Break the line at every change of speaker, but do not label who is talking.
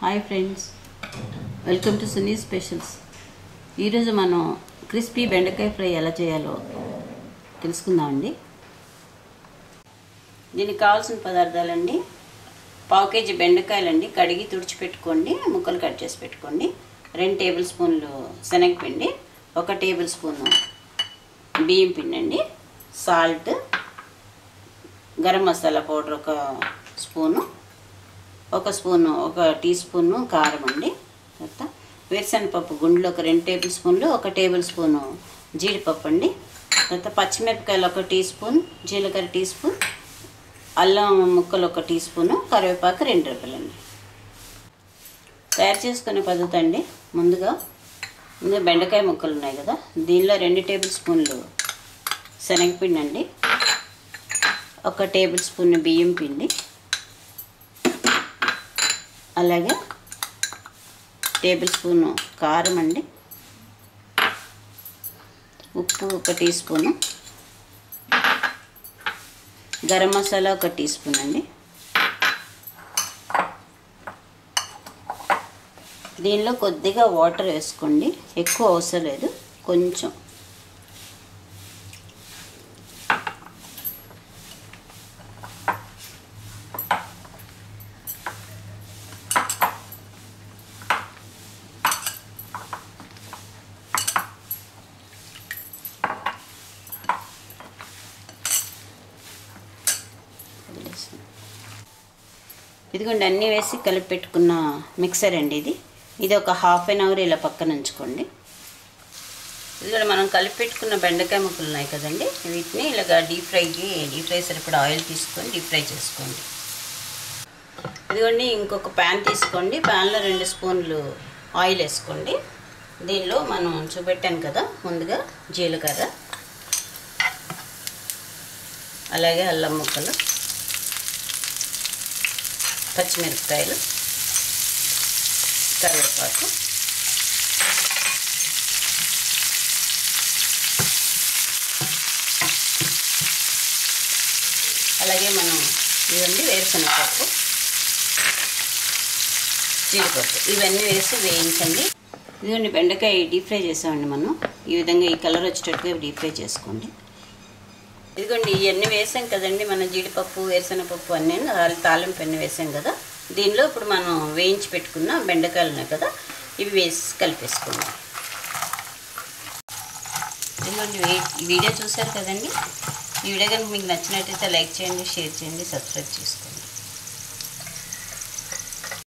hi friends welcome to Suni specials ఈరోజు మనం crispy బెండకాయ ఫ్రై ఎలా చేయాలో తెలుసుకుందామండి దీనికి కావాల్సిన పదార్థాలండి పావు కేజీ బెండకాయలండి కడిగి తుడిచిపెట్టుకోండి ముక్కలు కట్ చేసి పెట్టుకోండి రెండు టేబుల్ స్పూన్లు శనగపిండి ఒక టేబుల్ స్పూను బియ్యం పిండి అండి సాల్ట్ గరం మసాలా పౌడర్ ఒక స్పూను ఒక స్పూను ఒక టీ స్పూను కారం అండి తర్వాత వేరుశనగపప్పు గుండ్లు ఒక రెండు టేబుల్ స్పూన్లు ఒక టేబుల్ స్పూను జీడిపప్పు అండి తర్వాత పచ్చిమిరపకాయలు ఒక టీ స్పూన్ జీలకర్ర టీ స్పూన్ అల్లం ముక్కలు ఒక టీ స్పూను కరివేపాకు రెండు రూపాయలండి తయారు చేసుకునే పద్ధతి అండి ముందుగా ముందుగా బెండకాయ ముక్కలు ఉన్నాయి కదా దీనిలో రెండు టేబుల్ స్పూన్లు శనగపిండి అండి ఒక టేబుల్ స్పూన్ బియ్యం పిండి అలాగే టేబుల్ స్పూను కారం అండి ఉప్పు ఒక టీ స్పూను గరం మసాలా ఒక టీ స్పూన్ అండి దీనిలో కొద్దిగా వాటర్ వేసుకోండి ఎక్కువ అవసరం లేదు కొంచెం ఇదిగోండి అన్నీ వేసి కలిపి పెట్టుకున్న మిక్సర్ అండి ఇది ఇది ఒక హాఫ్ అన్ అవర్ ఇలా పక్కన ఉంచుకోండి ఇదిగోండి మనం కలిపి పెట్టుకున్న బెండకాయ ముక్కలు ఉన్నాయి కదండి వీటిని ఇలాగ డీప్ ఫ్రైకి డీప్ ఫ్రై సరిపడా ఆయిల్ తీసుకొని డీప్ ఫ్రై చేసుకోండి ఇదిగోండి ఇంకొక ప్యాన్ తీసుకోండి ప్యాన్లో రెండు స్పూన్లు ఆయిల్ వేసుకోండి దీనిలో మనం చూపెట్టాను కదా ముందుగా జీలకర్ర అలాగే అల్లం ముక్కలు పచ్చిమిరపకాయలు కరివేపాకు అలాగే మనం ఇవన్నీ వేరుశనగపప్పు జీడిపప్పు ఇవన్నీ వేసి వేయించండి ఇదిగోండి బెండకాయ డీప్ ఫ్రై చేసామండి మనం ఈ విధంగా ఈ కలర్ వచ్చేటట్టుగా డీప్ ఫ్రై చేసుకోండి ఇదిగోండి ఇవన్నీ వేసాం కదండి మన జీడిపప్పు వేరుశనగపప్పు అన్నీ తాలింపు అన్నీ వేసాం కదా దీనిలో ఇప్పుడు మనం వేయించి పెట్టుకున్న బెండకాయలు ఉన్నాయి కదా ఇవి వేసి కలిపేసుకుందాం ఇదిగోండి ఈ వీడియో చూసారు కదండి ఈ వీడియో కనుక మీకు నచ్చినట్టయితే లైక్ చేయండి షేర్ చేయండి సబ్స్క్రైబ్ చేసుకోండి